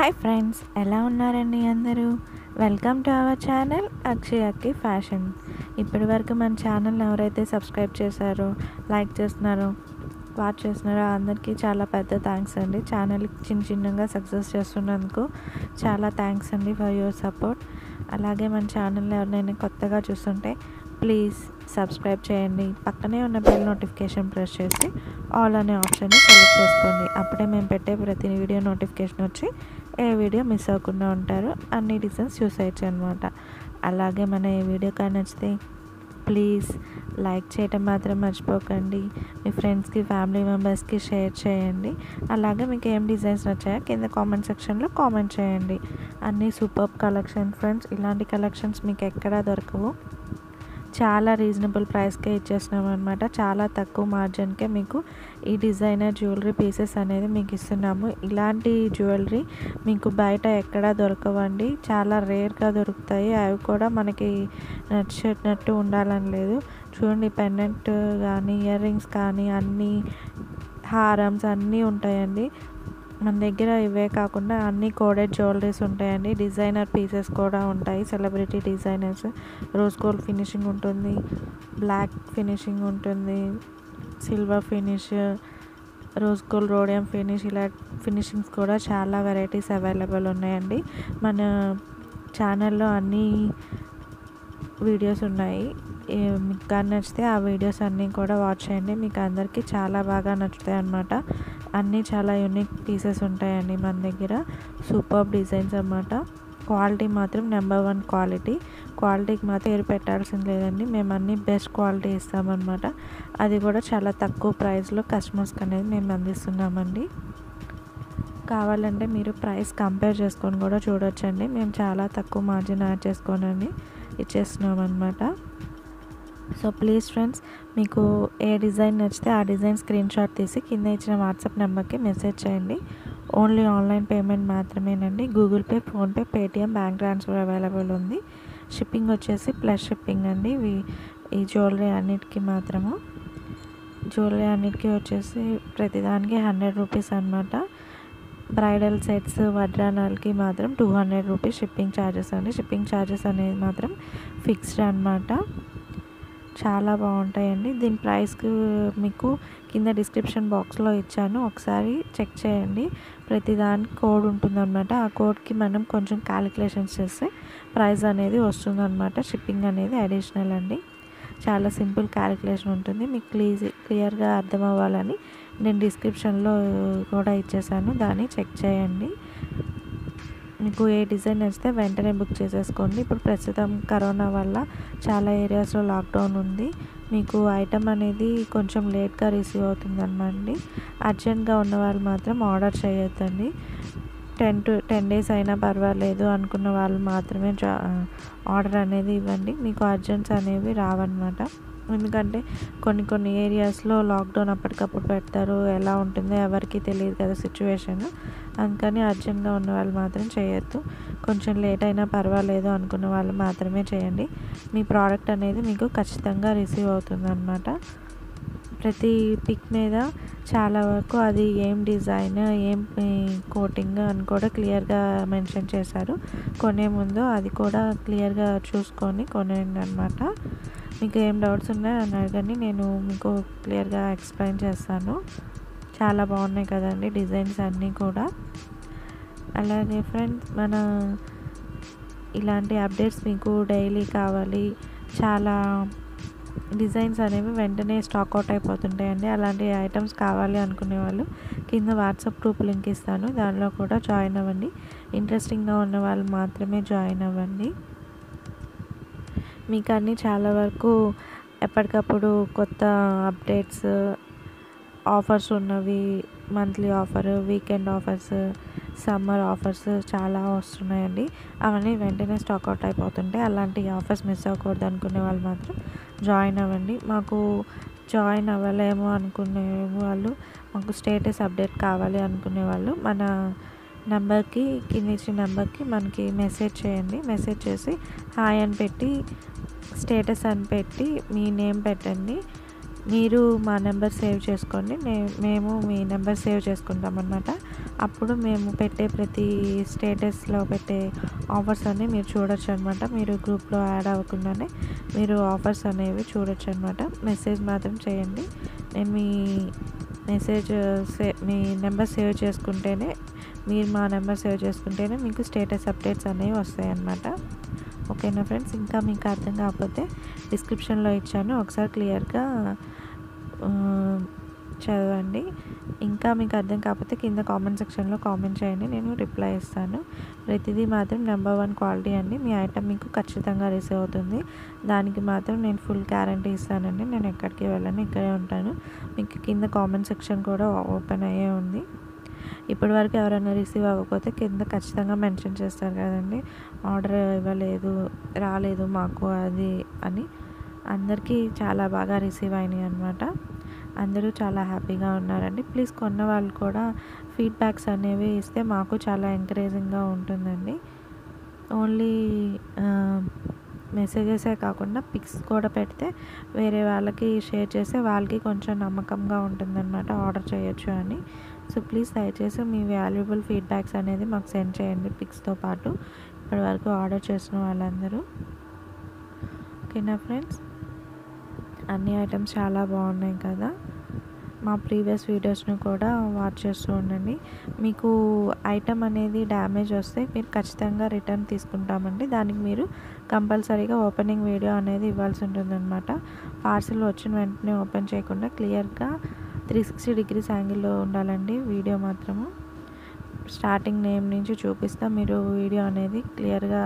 hi friends ఎలా ఉన్నారండి అందరూ వెల్కమ్ టు అవర్ ఛానల్ అక్షయకి ఫ్యాషన్ ఇప్పటి వరకు మన ఛానల్ ఎవరైతే సబ్స్క్రైబ్ చేశారో లైక్ చేస్తున్నారో వాచ్ చేస్తున్నారో అందరికీ చాలా పెద్ద థ్యాంక్స్ అండి ఛానల్ చిన్న చిన్నగా సక్సెస్ చేస్తున్నందుకు చాలా థ్యాంక్స్ అండి ఫర్ యువర్ సపోర్ట్ అలాగే మన ఛానల్ ఎవరైనా కొత్తగా చూస్తుంటే ప్లీజ్ సబ్స్క్రైబ్ చేయండి పక్కనే ఉన్న బెల్ నోటిఫికేషన్ ప్రెస్ చేసి ఆల్ అనే ఆప్షన్ని సెలెక్ట్ చేసుకోండి అప్పుడే మేము పెట్టే ప్రతి వీడియో నోటిఫికేషన్ వచ్చి ఏ వీడియో మిస్ అవ్వకుండా ఉంటారు అన్ని డిజైన్స్ చూసేయచ్చు అనమాట అలాగే మన ఈ వీడియో కానీ నచ్చితే ప్లీజ్ లైక్ చేయటం మాత్రం మర్చిపోకండి మీ ఫ్రెండ్స్కి ఫ్యామిలీ మెంబర్స్కి షేర్ చేయండి అలాగే మీకు ఏం డిజైన్స్ నచ్చాయో కింద కామెంట్ సెక్షన్లో కామెంట్ చేయండి అన్నీ సూపర్ కలెక్షన్ ఫ్రెండ్స్ ఇలాంటి కలెక్షన్స్ మీకు ఎక్కడా దొరకవు చాలా రీజనబుల్ ప్రైస్కే ఇచ్చేస్తున్నాం అనమాట చాలా తక్కువ మార్జిన్కే మీకు ఈ డిజైనర్ జ్యువెలరీ పీసెస్ అనేది మీకు ఇస్తున్నాము ఇలాంటి జ్యువెలరీ మీకు బయట ఎక్కడా దొరకవండి చాలా రేర్గా దొరుకుతాయి అవి కూడా మనకి నచ్చినట్టు ఉండాలని లేదు చూడండి పెండెంట్ కానీ ఇయర్ రింగ్స్ కానీ అన్నీ హారమ్స్ అన్నీ ఉంటాయండి మన దగ్గర ఇవే కాకుండా అన్ని కోడెడ్ జ్యువెలరీస్ ఉంటాయండి డిజైనర్ పీసెస్ కూడా ఉంటాయి celebrity designers rose gold finishing ఉంటుంది బ్లాక్ ఫినిషింగ్ ఉంటుంది silver finish rose gold rhodium finish ఇలా ఫినిషింగ్స్ కూడా చాలా వెరైటీస్ అవైలబుల్ ఉన్నాయండి మన ఛానల్లో అన్ని వీడియోస్ ఉన్నాయి మీకు కానీ నచ్చితే ఆ వీడియోస్ అన్నీ కూడా వాచ్ చేయండి మీకు అందరికీ చాలా బాగా నచ్చుతాయి అన్నమాట అన్నీ చాలా యూనిక్ పీసెస్ ఉంటాయండి మన దగ్గర సూపర్ డిజైన్స్ అన్నమాట క్వాలిటీ మాత్రం నెంబర్ వన్ క్వాలిటీ క్వాలిటీకి మాత్రం పేరు పెట్టాల్సింది లేదండి మేము అన్నీ బెస్ట్ క్వాలిటీ ఇస్తామన్నమాట అది కూడా చాలా తక్కువ ప్రైస్లో కస్టమర్స్కి అనేది మేము అందిస్తున్నామండి కావాలంటే మీరు ప్రైస్ కంపేర్ చేసుకొని కూడా చూడొచ్చండి మేము చాలా తక్కువ మార్జిన్ యాడ్ చేసుకోనని ఇచ్చేస్తున్నాం అనమాట సో ప్లీజ్ ఫ్రెండ్స్ మీకు ఏ డిజైన్ నచ్చితే ఆ డిజైన్ స్క్రీన్ షాట్ తీసి కింద ఇచ్చిన వాట్సాప్ నెంబర్కి మెసేజ్ చేయండి ఓన్లీ ఆన్లైన్ పేమెంట్ మాత్రమేనండి Google Pay PhonePe Paytm bank transfer available ఉంది షిప్పింగ్ వచ్చేసి ప్లస్ షిప్పింగ్ అండి ఈ జ్యువెలరీ అన్నిటికీ మాత్రము జ్యువెలరీ అన్నిటికీ వచ్చేసి ప్రతిదానికి హండ్రెడ్ రూపీస్ అనమాట బ్రైడల్ సెట్స్ వడ్రానాలకి మాత్రం two hundred rupees shipping charges అండి షిప్పింగ్ ఛార్జెస్ అనేది మాత్రం ఫిక్స్డ్ అనమాట చాలా బాగుంటాయండి దీని ప్రైస్కి మీకు కింద డిస్క్రిప్షన్ బాక్స్లో ఇచ్చాను ఒకసారి చెక్ చేయండి ప్రతిదానికి కోడ్ ఉంటుందన్నమాట ఆ కోడ్కి మనం కొంచెం క్యాలిక్యులేషన్స్ చేస్తే ప్రైస్ అనేది వస్తుందన్నమాట షిప్పింగ్ అనేది అడిషనల్ అండి చాలా సింపుల్ క్యాలిక్యులేషన్ ఉంటుంది మీకు క్లీజ్ క్లియర్గా అర్థం అవ్వాలని నేను డిస్క్రిప్షన్లో కూడా ఇచ్చేసాను దాన్ని చెక్ చేయండి మీకు ఏ డిజైన్ నచ్చితే వెంటనే బుక్ చేసేసుకోండి ఇప్పుడు ప్రస్తుతం కరోనా వల్ల చాలా ఏరియాస్లో లాక్డౌన్ ఉంది మీకు ఐటమ్ అనేది కొంచెం లేట్గా రిసీవ్ అవుతుందన్నమాట అర్జెంట్గా ఉన్న వాళ్ళు మాత్రం ఆర్డర్ చేయొద్దండి టెన్ టు టెన్ డేస్ అయినా పర్వాలేదు అనుకున్న వాళ్ళు మాత్రమే ఆర్డర్ అనేది ఇవ్వండి మీకు అర్జెంట్స్ అనేవి రావన్నమాట ఎందుకంటే కొన్ని కొన్ని ఏరియాస్లో లాక్డౌన్ అప్పటికప్పుడు పెడతారు ఎలా ఉంటుందో ఎవరికి తెలియదు కదా సిచ్యువేషన్ అందుకని అర్జెంట్గా ఉన్న వాళ్ళు మాత్రం చేయొద్దు కొంచెం లేట్ అయినా పర్వాలేదు అనుకున్న వాళ్ళు మాత్రమే చేయండి మీ ప్రోడక్ట్ అనేది మీకు ఖచ్చితంగా రిసీవ్ అవుతుంది అనమాట ప్రతి పిక్ మీద చాలా వరకు అది ఏం డిజైన్ ఏం కోటింగ్ అని కూడా క్లియర్గా మెన్షన్ చేశారు కొనే ముందు అది కూడా క్లియర్గా చూసుకొని కొనేయండి అనమాట మీకు ఏం డౌట్స్ ఉన్నాయో అని అడగండి నేను మీకు క్లియర్గా ఎక్స్ప్లెయిన్ చేస్తాను చాలా బాగున్నాయి కదండి డిజైన్స్ అన్నీ కూడా అలాగే ఫ్రెండ్స్ మన ఇలాంటి అప్డేట్స్ మీకు డైలీ కావాలి చాలా డిజైన్స్ అనేవి వెంటనే స్టాక్ అవుట్ అయిపోతుంటాయండి అలాంటి ఐటమ్స్ కావాలి అనుకునే వాళ్ళు కింద వాట్సాప్ గ్రూప్ లింక్ ఇస్తాను దానిలో కూడా జాయిన్ అవ్వండి ఇంట్రెస్టింగ్గా ఉన్న వాళ్ళు మాత్రమే జాయిన్ అవ్వండి మీకు అన్నీ చాలా వరకు ఎప్పటికప్పుడు కొత్త అప్డేట్స్ ఆఫర్స్ ఉన్నవి monthly offer weekend offers summer offers చాలా వస్తున్నాయండి అవన్నీ వెంటనే స్టాక్ అవుట్ అయిపోతుంటాయి అలాంటి ఆఫర్స్ మిస్ అవ్వకూడదు అనుకునే వాళ్ళు మాత్రం జాయిన్ అవ్వండి మాకు జాయిన్ అవ్వలేము అనుకునే వాళ్ళు మాకు స్టేటస్ అప్డేట్ కావాలి అనుకునే వాళ్ళు మన నెంబర్కి కింద ఇచ్చిన నెంబర్కి మనకి మెసేజ్ చేయండి మెసేజ్ చేసి హాయ్ అని పెట్టి స్టేటస్ అని పెట్టి మీ నేమ్ పెట్టండి మీరు మా నెంబర్ సేవ్ చేసుకోండి నే మేము మీ నెంబర్ సేవ్ చేసుకుంటాం అనమాట అప్పుడు మేము పెట్టే ప్రతి స్టేటస్లో పెట్టే ఆఫర్స్ అన్నీ మీరు చూడొచ్చు అనమాట మీరు గ్రూప్లో యాడ్ అవ్వకుండానే మీరు ఆఫర్స్ అనేవి చూడొచ్చు అనమాట మెసేజ్ మాత్రం చేయండి నేను మీ మెసేజ్ సే మీ నెంబర్ సేవ్ చేసుకుంటేనే మీరు మా నెంబర్ సేవ్ చేసుకుంటేనే మీకు స్టేటస్ అప్డేట్స్ అనేవి వస్తాయి అన్నమాట ఓకేనా ఫ్రెండ్స్ ఇంకా మీకు అర్థం కాకపోతే డిస్క్రిప్షన్లో ఇచ్చాను ఒకసారి క్లియర్గా చదవండి ఇంకా మీకు అర్థం కాకపోతే కింద కామెంట్ సెక్షన్లో కామెంట్ చేయండి నేను రిప్లై ఇస్తాను ప్రతిదీ మాత్రం నెంబర్ వన్ క్వాలిటీ అండి మీ ఐటమ్ మీకు ఖచ్చితంగా రిసీవ్ అవుతుంది దానికి మాత్రం నేను ఫుల్ గ్యారంటీ ఇస్తానండి నేను ఎక్కడికి వెళ్ళను ఇక్కడే ఉంటాను మీకు కింద కామెంట్ సెక్షన్ కూడా ఓపెన్ అయ్యే ఉంది ఇప్పటి వరకు ఎవరైనా రిసీవ్ అవ్వకపోతే కింద ఖచ్చితంగా మెన్షన్ చేస్తారు కదండి ఆర్డర్ ఇవ్వలేదు రాలేదు మాకు అది అని అందరికీ చాలా బాగా రిసీవ్ అయినాయి అనమాట అందరూ చాలా హ్యాపీగా ఉన్నారండి ప్లీజ్ కొన్న వాళ్ళు కూడా ఫీడ్బ్యాక్స్ అనేవి ఇస్తే మాకు చాలా ఎంకరేజింగ్గా ఉంటుందండి ఓన్లీ మెసేజెసే కాకుండా పిక్స్ కూడా పెడితే వేరే వాళ్ళకి షేర్ చేస్తే వాళ్ళకి కొంచెం నమ్మకంగా ఉంటుందన్నమాట ఆర్డర్ చేయొచ్చు అని సో ప్లీజ్ దయచేసి మీ వాల్యుబుల్ ఫీడ్బ్యాక్స్ అనేది మాకు సెండ్ చేయండి పిక్స్తో పాటు ఇప్పటివరకు ఆర్డర్ చేసిన వాళ్ళందరూ ఓకేనా ఫ్రెండ్స్ అన్ని ఐటమ్స్ చాలా బాగున్నాయి కదా మా ప్రీవియస్ వీడియోస్ను కూడా వాచ్ చేస్తూ ఉండండి మీకు ఐటమ్ అనేది డ్యామేజ్ వస్తే మీరు ఖచ్చితంగా రిటర్న్ తీసుకుంటామండి దానికి మీరు కంపల్సరీగా ఓపెనింగ్ వీడియో అనేది ఇవ్వాల్సి ఉంటుందన్నమాట పార్సిల్ వచ్చిన వెంటనే ఓపెన్ చేయకుండా క్లియర్గా త్రీ సిక్స్టీ డిగ్రీస్ యాంగిల్లో ఉండాలండి వీడియో మాత్రము స్టార్టింగ్ నేమ్ నుంచి చూపిస్తా మీరు వీడియో అనేది క్లియర్గా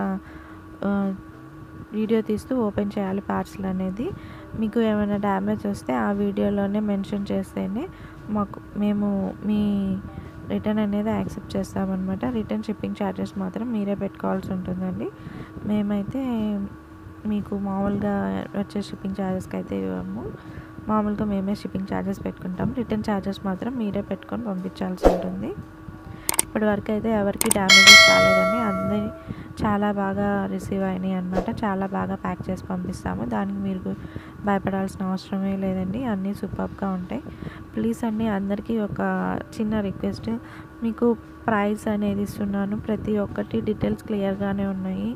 వీడియో తీస్తూ ఓపెన్ చేయాలి పార్సల్ అనేది మీకు ఏమైనా డ్యామేజ్ వస్తే ఆ వీడియోలోనే మెన్షన్ చేస్తేనే మాకు మేము మీ రిటర్న్ అనేది యాక్సెప్ట్ చేస్తామన్నమాట రిటర్న్ షిప్పింగ్ ఛార్జెస్ మాత్రం మీరే పెట్టుకోవాల్సి ఉంటుందండి మేమైతే మీకు మామూలుగా వచ్చే షిప్పింగ్ ఛార్జెస్కి అయితే ఇవ్వము మామూలుగా మేమే షిప్పింగ్ ఛార్జెస్ పెట్టుకుంటాం రిటర్న్ ఛార్జెస్ మాత్రం మీరే పెట్టుకొని పంపించాల్సి ఉంటుంది ఇప్పటి వరకు అయితే ఎవరికి డ్యామేజెస్ రాలేదండి అందరి చాలా బాగా రిసీవ్ అయినాయి అనమాట చాలా బాగా ప్యాక్ చేసి పంపిస్తాము దానికి మీరు భయపడాల్సిన అవసరమే లేదండి అన్నీ సూపర్గా ఉంటాయి ప్లీజ్ అండి అందరికీ ఒక చిన్న రిక్వెస్ట్ మీకు ప్రైస్ అనేది ఇస్తున్నాను ప్రతి ఒక్కటి డీటెయిల్స్ క్లియర్గానే ఉన్నాయి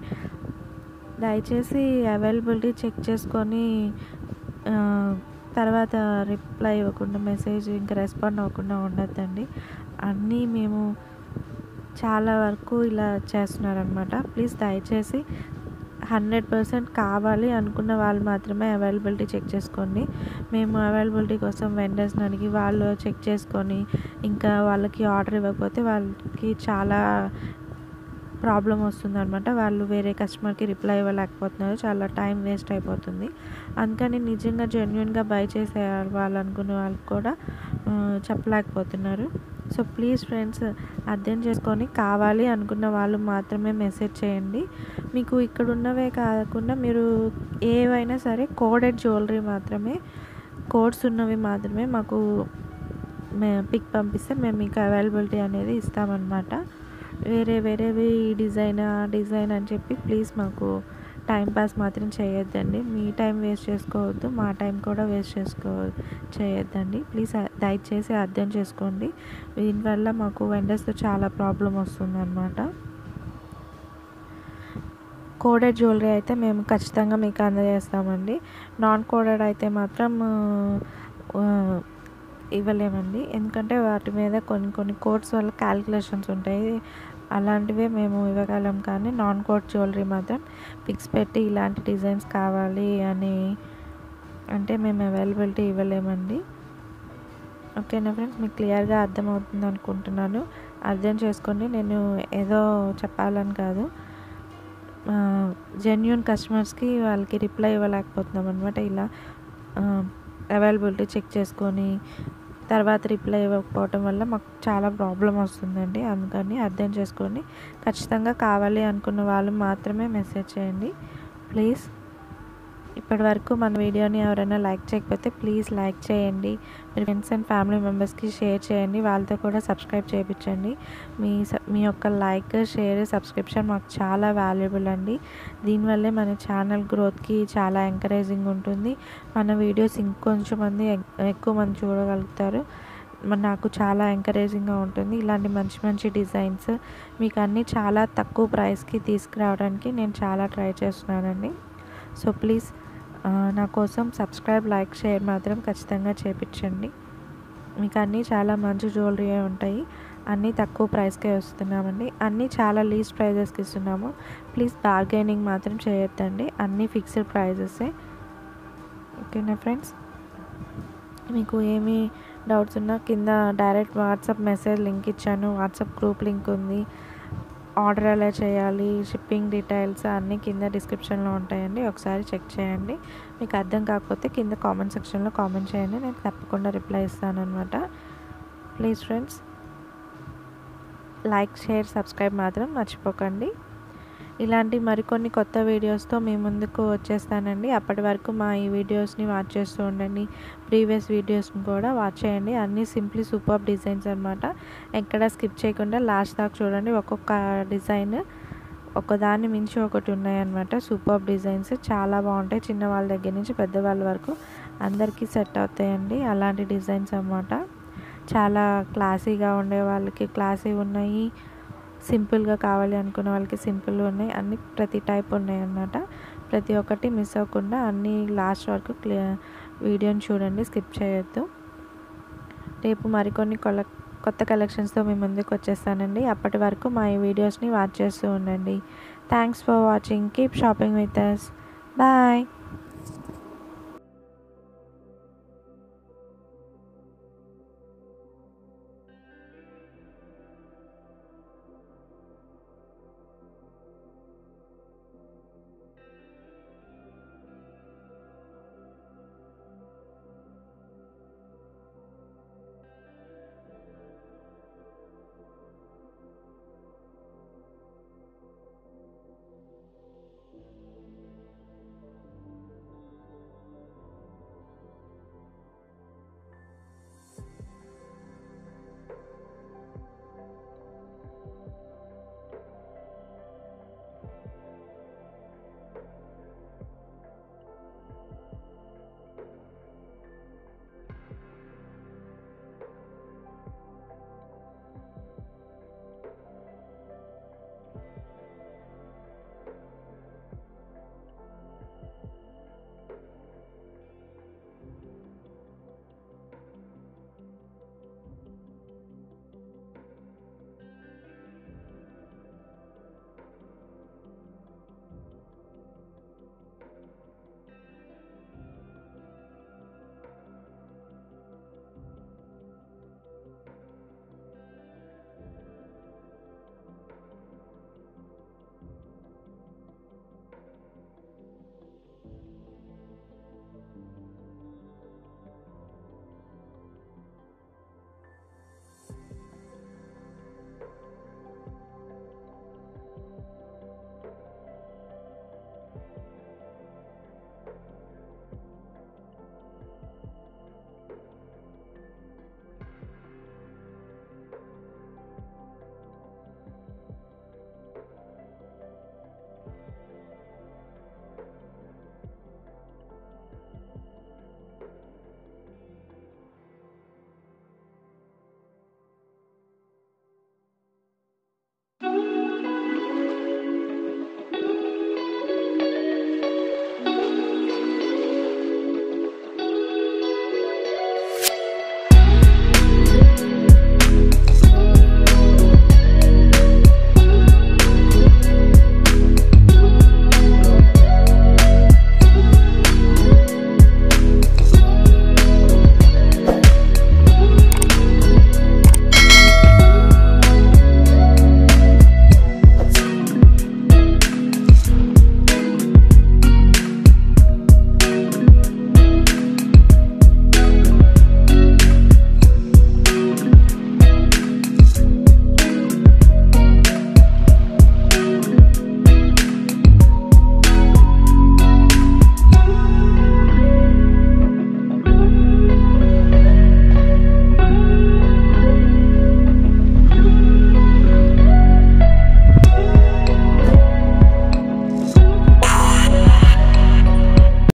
దయచేసి అవైలబిలిటీ చెక్ చేసుకొని తర్వాత రిప్లై ఇవ్వకుండా మెసేజ్ ఇంకా రెస్పాండ్ అవ్వకుండా ఉండొద్దండి అన్నీ మేము చాలా వరకు ఇలా చేస్తున్నారనమాట ప్లీజ్ దయచేసి హండ్రెడ్ పర్సెంట్ కావాలి అనుకున్న వాళ్ళు మాత్రమే అవైలబిలిటీ చెక్ చేసుకోండి మేము అవైలబిలిటీ కోసం వెండర్స్ని అడిగి వాళ్ళు చెక్ చేసుకొని ఇంకా వాళ్ళకి ఆర్డర్ ఇవ్వకపోతే వాళ్ళకి చాలా ప్రాబ్లం వస్తుంది అనమాట వాళ్ళు వేరే కస్టమర్కి రిప్లై ఇవ్వలేకపోతున్నారు చాలా టైం వేస్ట్ అయిపోతుంది అందుకని నిజంగా జెన్యున్గా బై చేసే వాళ్ళు అనుకునే వాళ్ళకి కూడా చెప్పలేకపోతున్నారు సో ప్లీజ్ ఫ్రెండ్స్ అర్థం చేసుకొని కావాలి అనుకున్న వాళ్ళు మాత్రమే మెసేజ్ చేయండి మీకు ఇక్కడ ఉన్నవే కాకుండా మీరు ఏవైనా సరే కోడెడ్ జ్యువెలరీ మాత్రమే కోడ్స్ ఉన్నవి మాత్రమే మాకు పిక్ పంపిస్తే మేము మీకు అవైలబిలిటీ అనేది ఇస్తామన్నమాట వేరే వేరేవి డిజైన్ ఆ డిజైన్ అని చెప్పి ప్లీజ్ మాకు టైం పాస్ మాత్రం చేయొద్దండి మీ టైం వేస్ట్ చేసుకోవద్దు మా టైం కూడా వేస్ట్ చేసుకో చేయొద్దండి ప్లీజ్ దయచేసి అర్థం చేసుకోండి దీనివల్ల మాకు వెండర్స్తో చాలా ప్రాబ్లం వస్తుంది అనమాట కోడెడ్ జ్యువెలరీ అయితే మేము ఖచ్చితంగా మీకు అందజేస్తామండి నాన్ కోడెడ్ అయితే మాత్రం ఇవ్వలేమండి ఎందుకంటే వాటి మీద కొన్ని కొన్ని కోడ్స్ వల్ల క్యాలిక్యులేషన్స్ ఉంటాయి అలాంటివే మేము ఇవ్వగలం కానీ నాన్ కోడ్ జ్యువెలరీ మాత్రం పిక్స్ పెట్టి ఇలాంటి డిజైన్స్ కావాలి అని అంటే మేము అవైలబిలిటీ ఇవ్వలేమండి ఓకేనా ఫ్రెండ్స్ మీకు క్లియర్గా అర్థమవుతుంది అనుకుంటున్నాను అర్థం చేసుకోండి నేను ఏదో చెప్పాలని కాదు జెన్యున్ కస్టమర్స్కి వాళ్ళకి రిప్లై ఇవ్వలేకపోతున్నాం అనమాట ఇలా అవైలబిలిటీ చెక్ చేసుకొని తర్వాత రిప్లై ఇవ్వకపోవటం వల్ల మాకు చాలా ప్రాబ్లం వస్తుందండి అందుకని అర్థం చేసుకోండి ఖచ్చితంగా కావాలి అనుకున్న వాళ్ళు మాత్రమే మెసేజ్ చేయండి ప్లీజ్ ఇప్పటి వరకు మన వీడియోని ఎవరైనా లైక్ చేయకపోతే ప్లీజ్ లైక్ చేయండి మీ ఫ్రెండ్స్ అండ్ ఫ్యామిలీ మెంబర్స్కి షేర్ చేయండి వాళ్ళతో కూడా సబ్స్క్రైబ్ చేయించండి మీ మీ యొక్క లైక్ షేర్ సబ్స్క్రిప్షన్ మాకు చాలా వాల్యుబుల్ అండి దీనివల్లే మన ఛానల్ గ్రోత్కి చాలా ఎంకరేజింగ్ ఉంటుంది మన వీడియోస్ ఇంకొంచెం మంది ఎక్కువ మంది చూడగలుగుతారు మ- నాకు చాలా ఎంకరేజింగ్గా ఉంటుంది ఇలాంటి మంచి మంచి డిజైన్స్ మీకు అన్నీ చాలా తక్కువ ప్రైస్కి తీసుకురావడానికి నేను చాలా ట్రై చేస్తున్నానండి సో ప్లీజ్ నా కోసం సబ్స్క్రైబ్ లైక్ షేర్ మాత్రం ఖచ్చితంగా చేపించండి మీకు అన్నీ చాలా మంచి జ్యువెలరీ ఉంటాయి అన్నీ తక్కువ ప్రైస్కే వస్తున్నామండి అన్నీ చాలా లీస్ట్ ప్రైజెస్కి ఇస్తున్నాము ప్లీజ్ బార్గెనింగ్ మాత్రం చేయొద్దండి అన్నీ ఫిక్స్డ్ ప్రైజెసే ఓకేనా ఫ్రెండ్స్ మీకు ఏమి డౌట్స్ ఉన్నా కింద డైరెక్ట్ వాట్సాప్ మెసేజ్ లింక్ ఇచ్చాను వాట్సాప్ గ్రూప్ లింక్ ఉంది ఆర్డర్ ఎలా చేయాలి షిప్పింగ్ డీటెయిల్స్ అన్నీ కింద డిస్క్రిప్షన్లో ఉంటాయండి ఒకసారి చెక్ చేయండి మీకు అర్థం కాకపోతే కింద కామెంట్ సెక్షన్లో కామెంట్ చేయండి నేను తప్పకుండా రిప్లై ఇస్తాను అనమాట please friends like share subscribe మాత్రం మర్చిపోకండి ఇలాంటి మరికొన్ని కొత్త వీడియోస్తో మీ ముందుకు వచ్చేస్తానండి అప్పటి వరకు మా ఈ వీడియోస్ని వాచ్ చేస్తూ ఉండండి ప్రీవియస్ వీడియోస్ని కూడా వాచ్ చేయండి అన్నీ సింప్లీ సూపర్ డిజైన్స్ అనమాట ఎక్కడ స్కిప్ చేయకుండా లాస్ట్ దాకా చూడండి ఒక్కొక్క డిజైన్ ఒకదాన్ని మించి ఒకటి ఉన్నాయన్నమాట సూపర్ డిజైన్స్ చాలా బాగుంటాయి చిన్న వాళ్ళ దగ్గర నుంచి పెద్దవాళ్ళ వరకు అందరికీ సెట్ అవుతాయండి అలాంటి డిజైన్స్ అన్నమాట చాలా క్లాసీగా ఉండే వాళ్ళకి క్లాసీ ఉన్నాయి సింపుల్గా కావాలి అనుకునే వాళ్ళకి సింపుల్ ఉన్నాయి అన్ని ప్రతి టైప్ ఉన్నాయి అన్నమాట ప్రతి ఒక్కటి మిస్ అవ్వకుండా అన్ని లాస్ట్ వరకు క్లియర్ వీడియోని చూడండి స్కిప్ చేయొద్దు రేపు మరికొన్ని కొల కొత్త కలెక్షన్స్తో మీ ముందుకు వచ్చేస్తానండి అప్పటి వరకు మా ఈ వీడియోస్ని వాచ్ చేస్తూ ఉండండి thanks for watching keep shopping with us bye